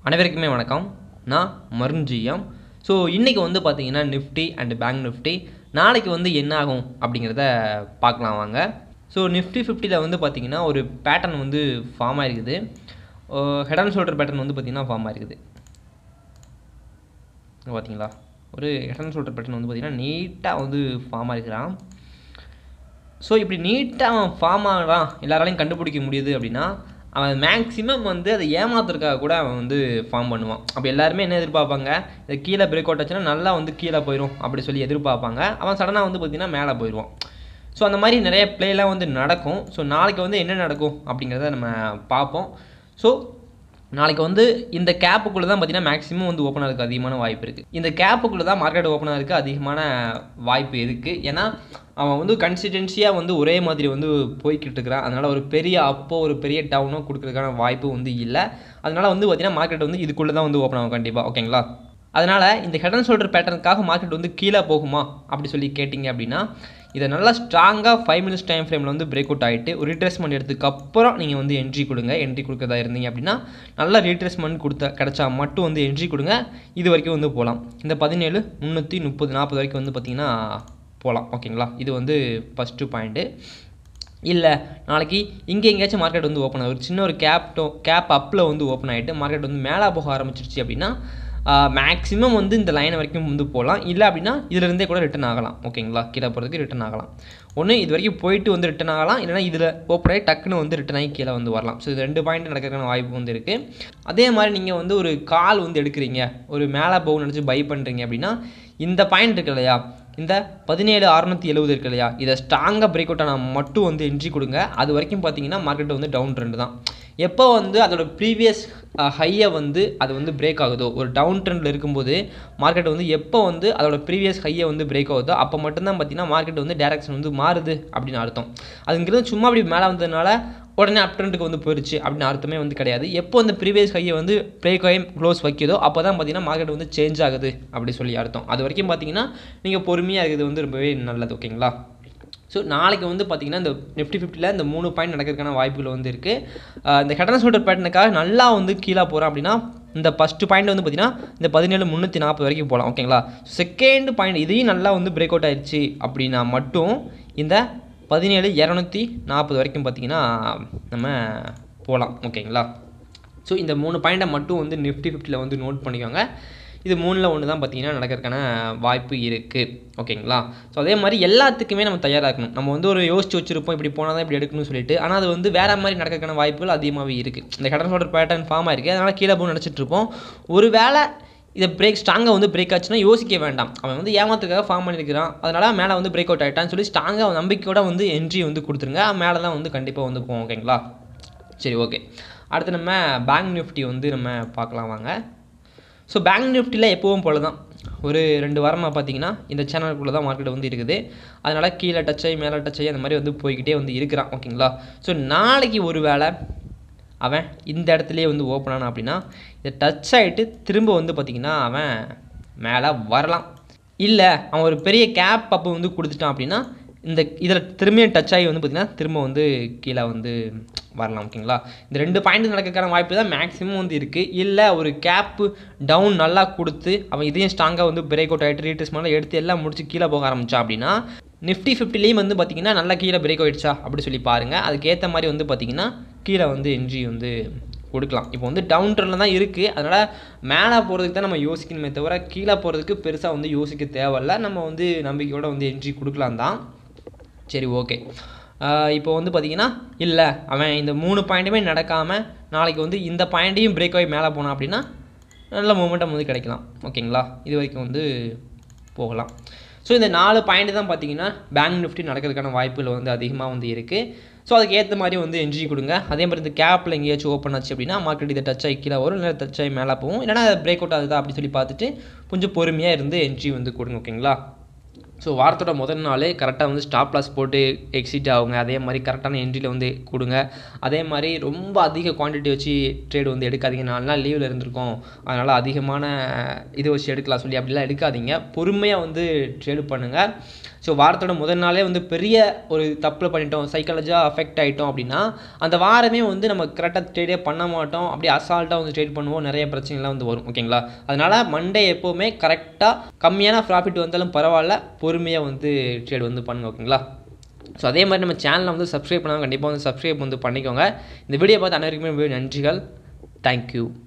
அனைவருக்குமே வணக்கம் நான் மருஞ்சியம் ஸோ இன்றைக்கி வந்து பார்த்தீங்கன்னா நிஃப்டி அண்ட் பேங்க் நிஃப்டி நாளைக்கு வந்து என்ன ஆகும் அப்படிங்கிறத பார்க்கலாம் வாங்க ஸோ நிஃப்டி ஃபிஃப்டியில் வந்து பார்த்தீங்கன்னா ஒரு பேட்டர்ன் வந்து ஃபார்ம் ஆயிருக்குது ஹெட் அண்ட் ஷோல்டர் பேட்டர்ன் வந்து பார்த்தீங்கன்னா ஃபார்ம் ஆயிருக்குது இங்க பார்த்தீங்களா ஒரு ஹெட் அண்ட் ஷோல்டர் பேட்டர்ன் வந்து பார்த்தீங்கன்னா நீட்டாக வந்து ஃபார்ம் ஆகிருக்கிறான் ஸோ இப்படி நீட்டாக அவன் ஃபார்ம் ஆகிறான் எல்லாராலையும் கண்டுபிடிக்க முடியுது அப்படின்னா அவன் மேக்ஸிமம் வந்து அதை ஏமாத்துறதுக்காக கூட அவன் வந்து ஃபார்ம் பண்ணுவான் அப்போ எல்லாருமே என்ன எதிர்பார்ப்பாங்க இது கீழே பிரேக் அவுட் ஆச்சுன்னா நல்லா வந்து கீழே போயிடும் அப்படி சொல்லி எதிர்பார்ப்பாங்க அவன் சடனாக வந்து பார்த்திங்கன்னா மேலே போயிடுவான் ஸோ அந்த மாதிரி நிறைய ப்ளேலாம் வந்து நடக்கும் ஸோ நாளைக்கு வந்து என்ன நடக்கும் அப்படிங்கிறத நம்ம பார்ப்போம் ஸோ நாளைக்கு வந்து இந்த கேப்புக்குள்ளே தான் பார்த்தீங்கன்னா மேக்ஸிமம் வந்து ஓப்பன் ஆகிறதுக்கு அதிகமான வாய்ப்பு இருக்குது இந்த கேப்புக்குள்ளே தான் மார்க்கெட் ஓப்பன் ஆகிறதுக்கு அதிகமான வாய்ப்பு இருக்குது ஏன்னா அவன் வந்து கன்சிஸ்டன்சியாக வந்து ஒரே மாதிரி வந்து போய்கிட்டு இருக்கிறான் அதனால் ஒரு பெரிய அப்போ ஒரு பெரிய டவுனோ கொடுக்கறதுக்கான வாய்ப்பு வந்து இல்லை அதனால் வந்து பார்த்தீங்கன்னா மார்க்கெட் வந்து இதுக்குள்ளே தான் வந்து ஓப்பன் ஆகும் கண்டிப்பாக ஓகேங்களா அதனால் இந்த ஹெட் அண்ட் ஷோல்டர் பேட்டர்னுக்காக மார்க்கெட் வந்து கீழே போகுமா அப்படி சொல்லி கேட்டிங்க அப்படின்னா இதை நல்லா ஸ்ட்ராங்காக ஃபைவ் மினிட்ஸ் டைம் ஃப்ரேமில் வந்து பிரேக் அவுட் ஆகிட்டு ஒரு ரீட்ரேஸ்மெண்ட் எடுத்ததுக்கப்புறம் நீங்கள் வந்து என்ட்ரி கொடுங்க என்ட்ரி கொடுக்கறதா இருந்தீங்க அப்படின்னா நல்லா ரீட்ரேஸ்மெண்ட் கொடுத்த கிடச்சா மட்டும் வந்து என்ட்ரி கொடுங்க இது வரைக்கும் வந்து போகலாம் இந்த பதினேழு முந்நூற்றி முப்பது நாற்பது வரைக்கும் வந்து பார்த்திங்கன்னா போகலாம் ஓகேங்களா இது வந்து ஃபஸ்ட்டு பாயிண்ட்டு இல்லை நாளைக்கு இங்கே எங்கேயாச்சும் மார்க்கெட் வந்து ஓப்பன் ஆகும் ஒரு சின்ன ஒரு கேப்டோ கேப் அப்பில் வந்து ஓப்பன் ஆகிட்டு மார்க்கெட் வந்து மேலே போக ஆரம்பிச்சிருச்சு அப்படின்னா மேக்ஸிமம் வந்து இந்த லைன் வரைக்கும் வந்து போகலாம் இல்லை அப்படின்னா இதிலிருந்தே கூட ரிட்டன் ஆகலாம் ஓகேங்களா கீழே போகிறதுக்கு ரிட்டன் ஆகலாம் ஒன்று இது வரைக்கும் போயிட்டு வந்து ரிட்டன் ஆகலாம் இல்லைனா இதில் ஓப்பன் ஆகி டக்குன்னு வந்து ரிட்டன் ஆகி கீழே வந்து வரலாம் ஸோ இது ரெண்டு பாயிண்ட் நடக்கிறதுக்கான வாய்ப்பு வந்து இருக்குது அதே மாதிரி நீங்கள் வந்து ஒரு கால் வந்து எடுக்கிறீங்க ஒரு மேலே போகும் நினச்சி பை பண்ணுறீங்க அப்படின்னா இந்த பாயிண்ட் இருக்கு இல்லையா இந்த பதினேழு அறநூற்றி எழுபது இருக்கு இல்லையா இதை ஸ்ட்ராங்காக பிரேக் அவுட் ஆனால் மட்டும் வந்து என்ட்ரி கொடுங்க அது வரைக்கும் பார்த்தீங்கன்னா மார்க்கெட் வந்து டவுன் ட்ரெண்ட் தான் எப்போ வந்து அதோட ப்ரீவியஸ் ஹையை வந்து அது வந்து பிரேக் ஆகுதோ ஒரு டவுன் ட்ரெண்டில் இருக்கும்போது மார்க்கெட் வந்து எப்போ வந்து அதோட ப்ரீவியஸ் ஹையை வந்து பிரேக் ஆகுதோ அப்போ மட்டும்தான் பார்த்தீங்கன்னா மார்க்கெட் வந்து டேரக்ஷன் வந்து மாறுது அப்படின்னு அர்த்தம் அதுங்கிறது சும்மா அப்படி மேலே வந்ததுனால உடனே அப் ட்ரெண்டுக்கு வந்து போயிடுச்சு அப்படின்னு அர்த்தமே வந்து கிடையாது எப்போ அந்த ப்ரீவியஸ் ஹையை வந்து பிரேக் ஆகி க்ளோஸ் வைக்கிதோ அப்போ தான் பார்த்தீங்கன்னா மார்க்கெட் வந்து சேஞ்ச் ஆகுது அப்படி சொல்லி அர்த்தம் அது வரைக்கும் பார்த்தீங்கன்னா நீங்கள் பொறுமையாக இருக்குது வந்து ரொம்பவே நல்லது ஓகேங்களா ஸோ நாளைக்கு வந்து பார்த்திங்கன்னா இந்த நிஃப்டி ஃபிஃப்டியில் இந்த மூணு பாயிண்ட் நடக்கிறதுக்கான வாய்ப்புகள் வந்து இருக்குது இந்த ஹெட் அண்ட் ஷோல்டர் பேட்டனுக்காக நல்லா வந்து கீழே போகிறோம் அப்படின்னா இந்த ஃபஸ்ட்டு பாயிண்ட் வந்து பார்த்திங்கன்னா இந்த பதினேழு முந்நூற்றி நாற்பது வரைக்கும் போகலாம் ஓகேங்களா செகண்ட் பாயிண்ட் இதையும் நல்லா வந்து பிரேக் அவுட் ஆயிடுச்சு அப்படின்னா மட்டும் இந்த பதினேழு இரநூத்தி நாற்பது வரைக்கும் பார்த்திங்கன்னா நம்ம போகலாம் ஓகேங்களா ஸோ இந்த மூணு பாயிண்ட்டை மட்டும் வந்து நிஃப்டி ஃபிஃப்டியில் வந்து நோட் பண்ணிக்கோங்க இது மூணில் ஒன்று தான் பார்த்தீங்கன்னா நடக்கிறதுக்கான வாய்ப்பு இருக்குது ஓகேங்களா ஸோ அதே மாதிரி எல்லாத்துக்குமே நம்ம தயாராக இருக்கணும் நம்ம வந்து ஒரு யோசிச்சு வச்சுருப்போம் இப்படி போனால் தான் இப்படி எடுக்கணும்னு சொல்லிட்டு ஆனால் அது வந்து வேறு மாதிரி நடக்கிறதுக்கான வாய்ப்புகள் அதிகமாகவே இருக்குது இந்த கடன் சொல்கிற பேட்டர்ன் ஃபார்ம் ஆயிருக்கு அதனால் கீழே போய் நினச்சிட்டு இருப்போம் ஒரு வேளை இதை பிரேக் ஸ்ட்ராங்காக வந்து பிரேக் ஆச்சுன்னா யோசிக்க வேண்டாம் அவன் வந்து ஏமாத்துக்காக ஃபார்ம் பண்ணியிருக்கிறான் அதனால் மேலே வந்து பிரேக் அவுட் ஆகிட்டான்னு சொல்லி ஸ்ட்ராங்காக நம்பிக்கையோட வந்து என்ட்ரி வந்து கொடுத்துருங்க மேலே தான் வந்து கண்டிப்பாக வந்து போவோம் ஓகேங்களா சரி ஓகே அடுத்து நம்ம பேங்க் நிஃப்டி வந்து நம்ம பார்க்கலாம் வாங்க ஸோ பேங்க் நிஃப்டியில் எப்பவும் போல தான் ஒரு ரெண்டு வாரமாக பார்த்தீங்கன்னா இந்த சேனலுக்குள்ளே தான் மார்க்கெட் வந்து இருக்குது அதனால் கீழே டச் ஆகி மேலே டச் ஆகி அந்த மாதிரி வந்து போய்கிட்டே வந்து இருக்கிறான் ஓகேங்களா ஸோ நாளைக்கு ஒரு வேளை அவன் இந்த இடத்துலையே வந்து ஓப்பன் ஆனான் அப்படின்னா இதை டச் ஆகிட்டு திரும்ப வந்து பார்த்திங்கன்னா அவன் மேலே வரலாம் இல்லை அவன் ஒரு பெரிய கேப் அப்போ வந்து கொடுத்துட்டான் அப்படின்னா இந்த இதில் திரும்பியும் டச் ஆகி வந்து பார்த்திங்கன்னா திரும்ப வந்து கீழே வந்து வரலாம் ஓகேங்களா இந்த ரெண்டு பாயிண்ட் நடக்கிறதுக்கான வாய்ப்பு தான் மேக்ஸிமம் வந்து இருக்குது இல்லை ஒரு கேப்பு டவுன் நல்லா கொடுத்து அவன் இதையும் ஸ்ட்ராங்காக வந்து பிரேக் அவுட் ஆகிட்டு ரீட்ரெஸ்மெண்ட்லாம் எடுத்து எல்லாம் முடிச்சு கீழே போக ஆரம்பிச்சான் அப்படின்னா நிஃப்டி ஃபிஃப்டிலையும் வந்து பார்த்திங்கன்னா நல்லா கீழே பிரேக் ஆகிடுச்சா அப்படி சொல்லி பாருங்கள் அதுக்கேற்ற மாதிரி வந்து பார்த்திங்கன்னா கீழே வந்து என்ட்ரி வந்து கொடுக்கலாம் இப்போ வந்து டவுன் ட்ரெண்டில் தான் இருக்குது அதனால் மேலே போகிறதுக்கு தான் நம்ம யோசிக்கணுமே தவிர கீழே போகிறதுக்கு பெருசாக வந்து யோசிக்க தேவையில்ல நம்ம வந்து நம்பிக்கையோட வந்து என்ட்ரி கொடுக்கலாம் தான் சரி ஓகே இப்போ வந்து பார்த்திங்கன்னா இல்லை அவன் இந்த மூணு பாயிண்ட்டுமே நடக்காமல் நாளைக்கு வந்து இந்த பாயிண்ட்டையும் பிரேக் ஆகி மேலே போனான் அப்படின்னா நல்ல மூமெண்டம் வந்து கிடைக்கலாம் ஓகேங்களா இது வரைக்கும் வந்து போகலாம் ஸோ இந்த நாலு பாயிண்ட் தான் பார்த்தீங்கன்னா பேங்க் நிஃப்டி நடக்கிறதுக்கான வாய்ப்புகள் வந்து அதிகமாக வந்து இருக்குது ஸோ அதுக்கு ஏற்ற மாதிரி வந்து என்ட்ரி கொடுங்க அதே மாதிரி இந்த கேப்பில் எங்கேயாச்சும் ஓப்பன் ஆச்சு அப்படின்னா மார்க்கெட் இதை டச் ஆகி கீழே வரும் இல்லை டச் ஆகி மேலே போகும் இல்லைனா பிரேக் அவுட் ஆகுதா அப்படி சொல்லி பார்த்துட்டு கொஞ்சம் பொறுமையாக இருந்து என்ட்ரி வந்து கொடுங்க ஓகேங்களா ஸோ வாரத்தோட முதல் நாளே கரெக்டாக வந்து ஸ்டாப் லாஸ் போட்டு எக்ஸிட் ஆகுங்க அதே மாதிரி கரெக்டான என்ட்ரியில் வந்து கொடுங்க அதே மாதிரி ரொம்ப அதிக குவான்டிட்டி வச்சு ட்ரேட் வந்து எடுக்காதீங்க நாலு நாள் லீவில் இருந்திருக்கோம் அதனால் அதிகமான இது வச்சு எடுக்கலாம் சொல்லி அப்படிலாம் எடுக்காதீங்க பொறுமையாக வந்து ட்ரேடு பண்ணுங்கள் ஸோ வாரத்தோட முதல் நாளே வந்து பெரிய ஒரு தப்பில் பண்ணிட்டோம் சைக்காலஜியாக அஃபெக்ட் ஆகிட்டோம் அப்படின்னா அந்த வாரமே வந்து நம்ம கரெக்டாக ட்ரேடே பண்ண மாட்டோம் அப்படியே அசால்ட்டாக வந்து ட்ரேட் பண்ணுவோம் நிறைய பிரச்சனைலாம் வந்து வரும் ஓகேங்களா அதனால் மண்டே எப்போவுமே கரெக்டாக கம்மியான ப்ராஃபிட் வந்தாலும் பரவாயில்ல பொறுமையாக வந்து ட்ரேட் வந்து பண்ணுங்க ஓகேங்களா ஸோ அதே மாதிரி நம்ம சேனலை வந்து சப்ஸ்கிரைப் பண்ணாமல் கண்டிப்பாக வந்து சப்ஸ்கிரைப் வந்து பண்ணிக்கோங்க இந்த வீடியோ பார்த்து அனைவருக்குமே நன்றிகள் தேங்க்யூ